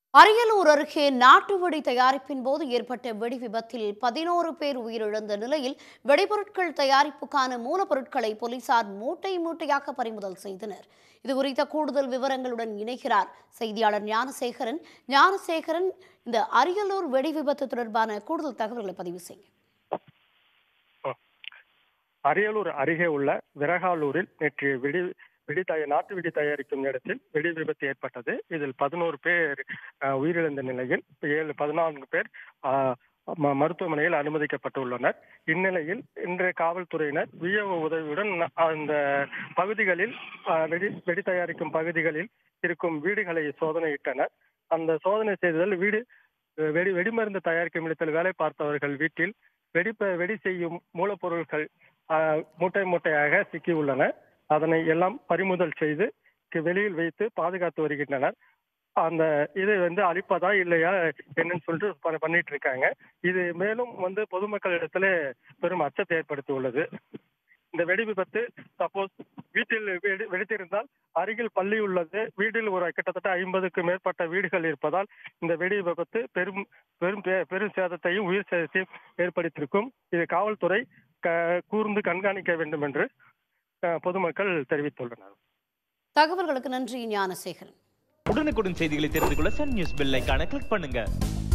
அரியலூர் அருகே நாட்டு வெடி தயாரிப்பின் போது ஏற்பட்ட வெடி விபத்தில் பதினோரு பேர் உயிரிழந்த நிலையில் வெடிபொருட்கள் தயாரிப்புக்கான மூலப்பொருட்களை போலீசார் மூட்டை மூட்டையாக பறிமுதல் செய்தனர் இது குறித்த கூடுதல் விவரங்களுடன் இணைகிறார் செய்தியாளர் ஞானசேகரன் ஞானசேகரன் இந்த அரியலூர் வெடி விபத்து தொடர்பான கூடுதல் தகவல்களை பதிவு செய்யுங்க அரியலூர் அருகே உள்ள விரகாலூரில் நேற்று வெடி வெடி தய நாட்டு வெடி தயாரிக்கும் இடத்தில் வெடி விபத்து ஏற்பட்டது இதில் பதினோரு பேர் அஹ், உயிரிழந்த நிலையில் ஏழு பதினான்கு பேர் அஹ், ம- மருத்துவமனையில் அனுமதிக்கப்பட்டுள்ளனர் இந்நிலையில் இன்றைய காவல்துறையினர் விஓ உதவியுடன் அந்த பகுதிகளில் அஹ், வெடி வெடி தயாரிக்கும் பகுதிகளில் இருக்கும் வீடுகளை சோதனையிட்டனர் அந்த சோதனை செய்ததில் வீடு அஹ், வெடி வெடிமருந்து தயாரிக்கும் இடத்தில் வேலை பார்த்தவர்கள் வீட்டில் வெடி வெடி செய்யும் மூலப்பொருட்கள் ஆஹ், மூட்டை மூட்டையாக சிக்கியுள்ளன அதனை எல்லாம் பறிமுதல் செய்து கு- வெளியில் வைத்து பாதுகாத்து வருகின்றனர் அந்த இதை வந்து அழிப்பதா இல்லையா என்னன்னு சொல்லிட்டு ப- பண்ணிட்டு இருக்காங்க இது மேலும் வந்து பொதுமக்களிடத்துல பெரும் அச்சத்தை ஏற்படுத்தி உள்ளது இந்த வெடி விபத்து சப்போஸ் வீட்டில் வெடி வெடித்திருந்தால் அருகில் பள்ளி உள்ளது வீட்டில் ஒரு கிட்டத்தட்ட ஐம்பதுக்கு மேற்பட்ட வீடுகள் இருப்பதால் இந்த வெடி விபத்து பெரும் பெரும் பே- பெரும் சேதத்தையும் உயிர் சேதத்தையும் ஏற்படுத்தியிருக்கும் இது காவல்துறை க- கூர்ந்து கண்காணிக்க வேண்டும் என்று அஹ், பொதுமக்கள் தெரிவித்துள்ளனர் தகவல்களுக்கு நன்றி ஞானசேகரன் உடனுக்குடன் செய்திகளை தெரிந்து கொள்ள சன் நியூஸ் பெல் ஐகானை கிளிக் பண்ணுங்க